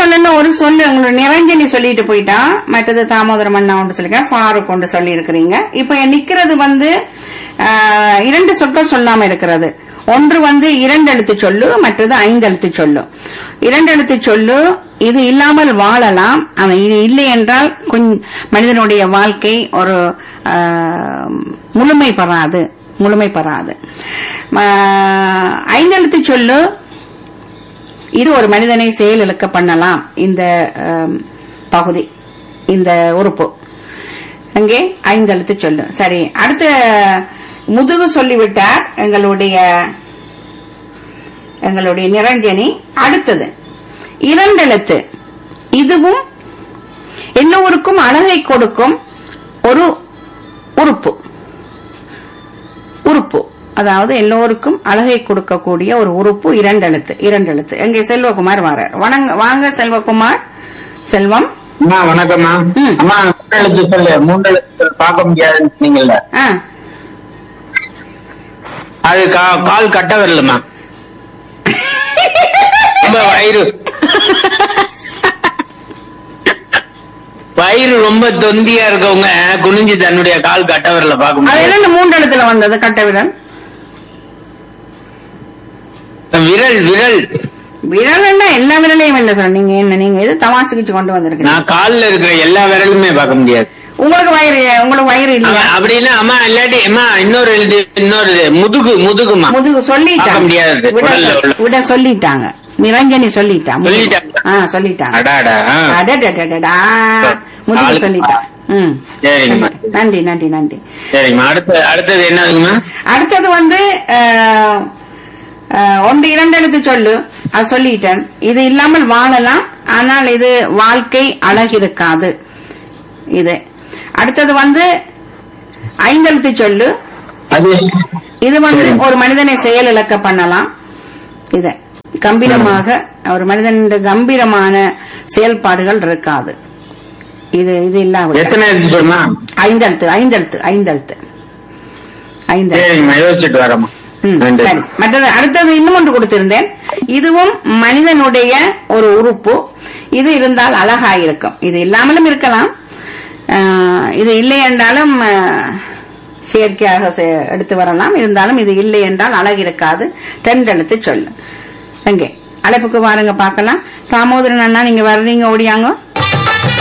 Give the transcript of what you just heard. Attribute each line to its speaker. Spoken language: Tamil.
Speaker 1: சொல்லல ஒரு சொல்லு உங்களோட நிரஞ்சனி சொல்லிட்டு போயிட்டா மற்றது தாமோதரம் அண்ணா ஒன்று சொல்லிருக்கேன் ஃபாரூக் ஒன்று சொல்லி இருக்கிறீங்க இப்ப நிக்கிறது வந்து ஆஹ், இரண்டு சொற்கள் சொல்லாம இருக்கிறது ஒன்று வந்து இரண்டு எழுத்து சொல்லு மற்றது ஐந்து எழுத்து சொல்லு இரண்டு எழுத்து சொல்லு இது இல்லாமல் வாழலாம் ஆனா இது இல்லை என்றால் கொஞ்ச மனிதனுடைய வாழ்க்கை ஒரு ஆஹ், முழுமை பெறாது முழுமை பெறாது ஆஹ், ஐந்து எழுத்து சொல்லு இது ஒரு மனிதனை செயலிழக்க பண்ணலாம் இந்த ஆம், பகுதி இந்த உறுப்பு அங்கே ஐந்தெழுத்து சொல்லு சரி அடுத்த முதுகு சொல்லிவிட்டார் எங்களுடைய எங்களுடைய நிரஞ்சனி அடுத்தது இரண்டெழுத்து இதுவும் எல்லோருக்கும் அழகை கொடுக்கும் ஒரு உறுப்பு உறுப்பு அதாவது எல்லோருக்கும் அழகை கொடுக்கக்கூடிய ஒரு உறுப்பு இரண்டெழுத்து இரண்டெழுத்து எங்கே செல்வகுமார் வாரார் வணங்க வாங்க செல்வகுமார் செல்வம்
Speaker 2: அம்மா வணக்கம்மா
Speaker 1: ம்.
Speaker 2: அம்மா மூன்று எழுத்து சொல்லு மூன்று எழுத்து சொல்லு பார்க்க முடியாதுன்னு சொன்னீங்கல்ல
Speaker 1: ஆ
Speaker 2: அது கா- கால் கட்ட வரலம்மா ரொம்ப வயிறு வயிறு ரொம்ப தொந்தியா இருக்கவங்க குனிஞ்சு தன்னுடைய கால் கட்ட வரல பார்க்க
Speaker 1: அது
Speaker 2: முடியாது
Speaker 1: என்ன மூன்று எழுத்துல வந்தது கட்ட விரல்
Speaker 2: விரல் விரல்
Speaker 1: விரல் என்ன எல்லா விரலையும் இல்ல சார் நீங்க என்ன நீங்க எது தமாசுக்கிச்சு கொண்டு வந்திருக்கீங்க
Speaker 2: நான் கால்ல இருக்கிற எல்லா விரலுமே பார்க்க முடியாது
Speaker 1: உங்களுக்கு வயிறு உங்களுக்கு வயிறு இல்லையா
Speaker 2: அவ- அப்படின்னா அம்மா இல்லாட்டி அம்மா இன்னொரு எழுது இன்னொரு இது. முதுகு முதுகுமா
Speaker 1: முதுகு
Speaker 2: பார்க்க
Speaker 1: சொல்லிட்டாங்க
Speaker 2: முடியாது.
Speaker 1: விட
Speaker 2: உடல்ல
Speaker 1: சொல்-
Speaker 2: உள்ள-
Speaker 1: விட சொல்லிட்டாங்க நிரஞ்சனி சொல்லிட்டா முதுகு.
Speaker 2: சொல்லிட்டாங்க.
Speaker 1: ஆ சொல்லிட்டாங்க
Speaker 2: அடாடா ஆ.
Speaker 1: அடடடடடா. முதுகு
Speaker 2: ஆளு-
Speaker 1: சொல்லிட்டா ம்
Speaker 2: சரிங்கம்மா
Speaker 1: நன்றி நன்றி நன்றி
Speaker 2: சரிங்கம்மா அடுத்து அடுத்தது என்னதுங்கம்மா
Speaker 1: அடுத்தது வந்து அஹ், அஹ், ஒன்று இரண்டு எழுத்து சொல்லு அது சொல்லிட்டேன் இது இல்லாமல் வாழலாம் ஆனால் இது வாழ்க்கை அழகிருக்காது இது அடுத்தது வந்து ஐந்தெழுத்து சொல்லு
Speaker 2: அது
Speaker 1: இது வந்து ஒரு மனிதனை செயல் இழக்க பண்ணலாம் இத கம்பீரமாக ஒரு மனிதன் கம்பீரமான செயல்பாடுகள் இருக்காது இது இது இல்லாம
Speaker 2: எத்தனை எழுத்து சொல்லுமா
Speaker 1: ஐந்தெழுத்து ஐந்தெழுத்து ஐந்தெழுத்து ஐந்தெழுத்து
Speaker 2: சரிங்கம்மா யோசிச்சுட்டு வரேம்மா
Speaker 1: ம்,
Speaker 2: நன்றி
Speaker 1: சரி மற்றது அடுத்தது இன்னும் ஒன்று கொடுத்திருந்தேன் இதுவும் மனிதனுடைய ஒரு உறுப்பு இது இருந்தால் அழகாயிருக்கும் இது இல்லாமலும் இருக்கலாம் ஆஹ், இது இல்லை என்றாலும் ஆஹ், செயற்கையாக செ- எடுத்து வரலாம் இருந்தாலும் இது இல்லை என்றால் அழகு இருக்காது தென்றெழுத்து சொல்லு எங்கே அழைப்புக்கு வாருங்க பார்க்கலாம் தாமோதரன் அண்ணா நீங்க வர்றீங்க ஓடியாங்க